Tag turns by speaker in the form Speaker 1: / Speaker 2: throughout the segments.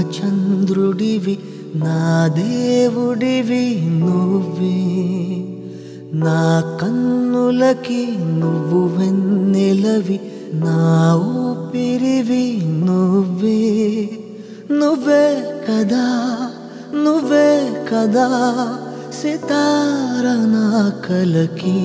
Speaker 1: చంద్రుడివి నా దేవుడివి నువ్వే నా కన్నులకి నువ్వు వెన్నెలవి నా ఊపిరివి నువ్వే నువ్వే కదా నువ్వే కదా సితార నా కలకి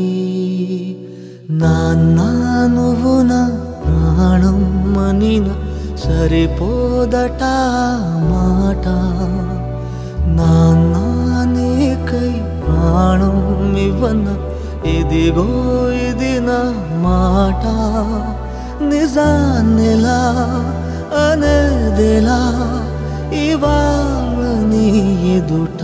Speaker 1: నాన్న నువ్వు నా ప్రాణం మనిన సరిపోదట మాట నాన్న నీకై ప్రాణం ఇవ్వన ఇదిగో ఇది నా మాట నిజాన్నిలా అనేదిలా ఇవాళ నీ ఎదుట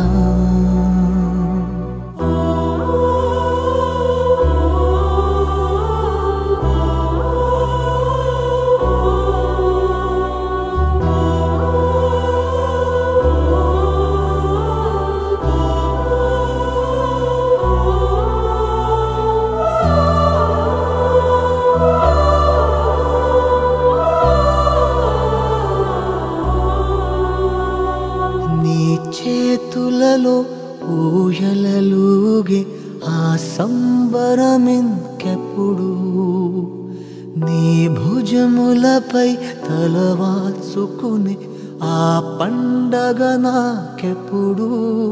Speaker 1: నీ చేతులలో ఊయలలుగే ఆ సంబరమింకెప్పుడు నీ భుజములపై తలవాల్చుకుని ఆ పండగ నాకెప్పుడు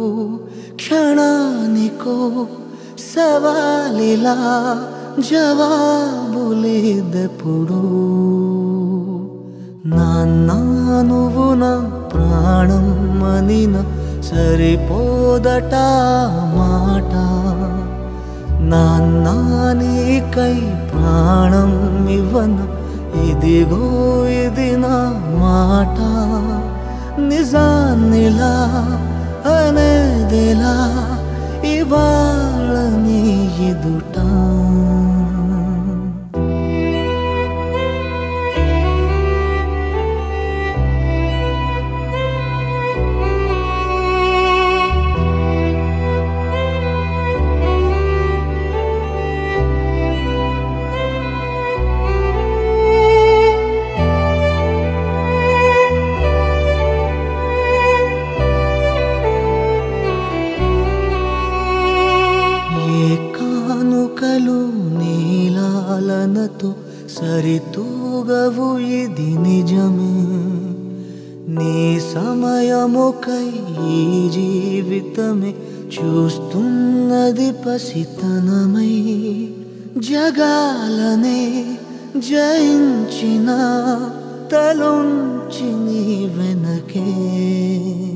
Speaker 1: క్షణానికో సవాలిలా జవాబులేదెప్పుడు నాన్న నువ్వు నా ప్రాణం మనిన సరిపోదట మాట నాన్న నీకై ప్రాణం ఇవ్వన ఇదిగో ఇది నా మాట నిజాన్నిలా అనేదిలా ఇవాళ నీ ఎదుట ఏ కానుకలు నీలాలనతో సరితూగవు ఇది నిజమే నీ సమయముకై ఈ జీవితమే చూస్తున్నది పసితనమై జగాలనే జయించిన తలొంచి నీ వెనకే